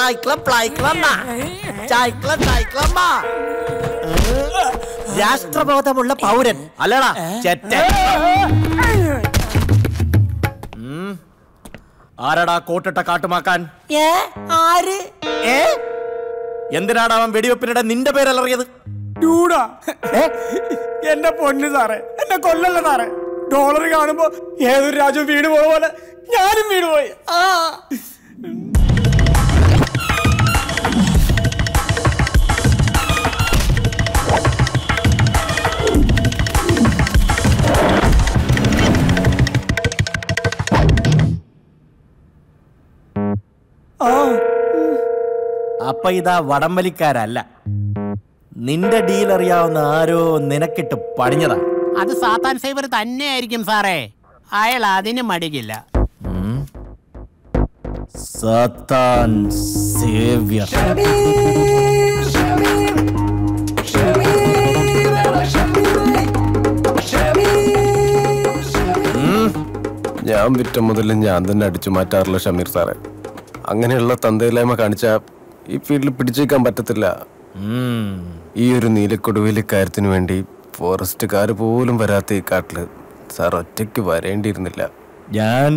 ചായ്ക്ല പ്ലായ്ക്ലമ്മ ചായ്ക്ല ചായ്ക്ലമ്മ രാഷ്ട്രബോധമുള്ള പൗരൻ അല്ലടാ ചെറ്റ ആരടാ കോട്ടിട്ട കാട്ടുമാക്കാൻ ഏ ആര് ഏ എന്തിനാടാ അവൻ വെടിവെപ്പിനിടെ നിന്റെ പേരലറിയത് ഡൂടാ എന്റെ പൊന്ന് സാറേ എന്നെ കൊല്ലല്ല സാറേ ഡോളർ കാണുമ്പോ ഏതൊരു രാജ്യം വീട് പോയ പോലെ ഞാനും വീട് പോയി ആ ആ അപ്പൊ ഇതാ വടംവലിക്കാരല്ല നിന്റെ ഡീൽ അറിയാവുന്ന ആരോ നിനക്കിട്ട് പണിഞ്ഞതാ അത് സാത്താൻ സേവർ തന്നെയായിരിക്കും സാറേ അയാൾ അതിന് മടിക്കില്ല സാത്താൻ സേവ്യർ ഞാൻ വിറ്റ മുതൽ ഞാൻ തന്നെ അടിച്ചു മാറ്റാറില്ല ഷമീർ സാറേ അങ്ങനെയുള്ള തന്തയില്ലായ്മ കാണിച്ച ഈ ഫീൽഡിൽ പിടിച്ചേക്കാൻ പറ്റത്തില്ല ഈ ഒരു നീലക്കൊടുവിലെ കാര്യത്തിന് വേണ്ടി ഫോറസ്റ്റുകാർ പോലും വരാത്ത ഈ കാട്ടില് സാർ ഒറ്റയ്ക്ക് വരേണ്ടിയിരുന്നില്ല ഞാൻ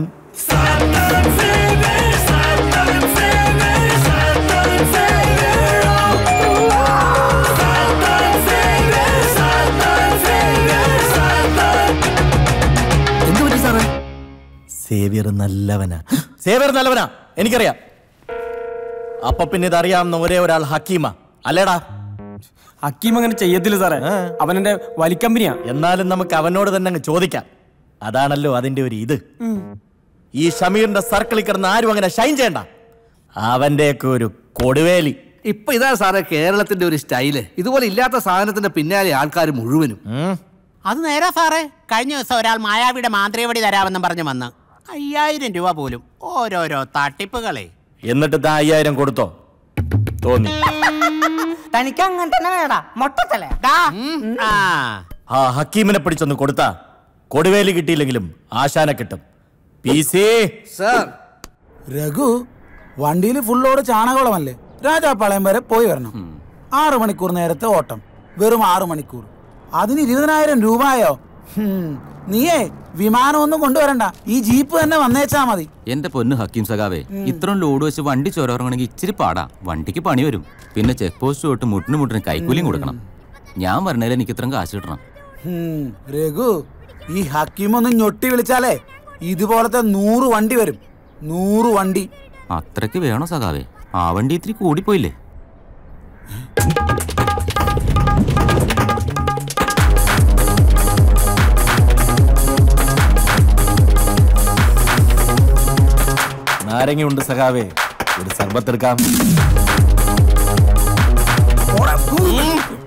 എന്തു പറ്റി സാറേ സേവ്യർ നല്ലവനാ സേവ്യർ നല്ലവനാ എനിക്കറിയാം അപ്പൊ പിന്നെ ഇതറിയാവുന്ന ഒരേ ഒരാൾ ഹക്കീമ അല്ലേടാ ഹക്കീം അങ്ങനെ ചെയ്യത്തില്ല സാറേ അവൻ എന്റെ വലിക്കമ്പനിയാ എന്നാലും നമുക്ക് അവനോട് തന്നെ അങ്ങ് ചോദിക്കാം അതാണല്ലോ അതിന്റെ ഒരു ഇത് ഈ ഷമീറിന്റെ സർക്കിളിൽ കിടന്ന് ആരും അങ്ങനെ ഷൈൻ ചെയ്യണ്ട അവന്റെയൊക്കെ ഒരു കൊടുവേലി ഇപ്പൊ ഇതാ സാറേ കേരളത്തിന്റെ ഒരു സ്റ്റൈല് ഇതുപോലെ ഇല്ലാത്ത സാധനത്തിന്റെ പിന്നാലെ ആൾക്കാർ മുഴുവനും അത് നേരാ സാറേ കഴിഞ്ഞ ദിവസം ഒരാൾ മായാവിയുടെ മാന്ത്രികവടി തരാമെന്നും പറഞ്ഞു വന്ന് അയ്യായിരം രൂപ പോലും ഓരോരോ തട്ടിപ്പുകളെ എന്നിട്ട് താ അയ്യായിരം കൊടുത്തോ തോന്നി തനിക്ക് അങ്ങനെ തന്നെ വേടാ മൊട്ടത്തല്ലേ ആ ആ ഹക്കീമിനെ പിടിച്ചൊന്ന് കൊടുത്താ കൊടുവേലി കിട്ടിയില്ലെങ്കിലും ആശാനെ കിട്ടും പി സി സാർ രഘു വണ്ടിയിൽ ഫുള്ളോട് ചാണകവളമല്ലേ രാജാപ്പാളയം വരെ പോയി വരണം ആറു മണിക്കൂർ നേരത്തെ ഓട്ടം വെറും ആറു മണിക്കൂർ അതിന് ഇരുപതിനായിരം രൂപയോ ഹും, നീയേ വിമാനം ഒന്നും കൊണ്ടുവരണ്ട ഈ ജീപ്പ് തന്നെ വന്നേച്ചാ മതി എന്റെ പൊന്ന് ഹക്കീം സഖാവേ ഇത്രയും ലോഡ് വെച്ച് വണ്ടി ചോരറങ്ങണമെങ്കിൽ ഇച്ചിരി പാടാ വണ്ടിക്ക് പണി വരും പിന്നെ ചെക്ക് പോസ്റ്റ് തൊട്ട് മുട്ടിന് മുട്ടിന് കൈക്കൂലിയും കൊടുക്കണം ഞാൻ പറഞ്ഞാൽ എനിക്ക് ഇത്രയും കാശ് കിട്ടണം ഹും, രഘു ഈ ഹക്കീം ഒന്ന് ഞൊട്ടി വിളിച്ചാലേ ഇതുപോലത്തെ നൂറ് വണ്ടി വരും നൂറ് വണ്ടി അത്രയ്ക്ക് വേണോ സഖാവേ ആ വണ്ടി ഇത്തിരി കൂടിപ്പോയില്ലേ നാരങ്ങയുണ്ട് സഖാവേ ഒരു സർബത്ത് എടുക്കാം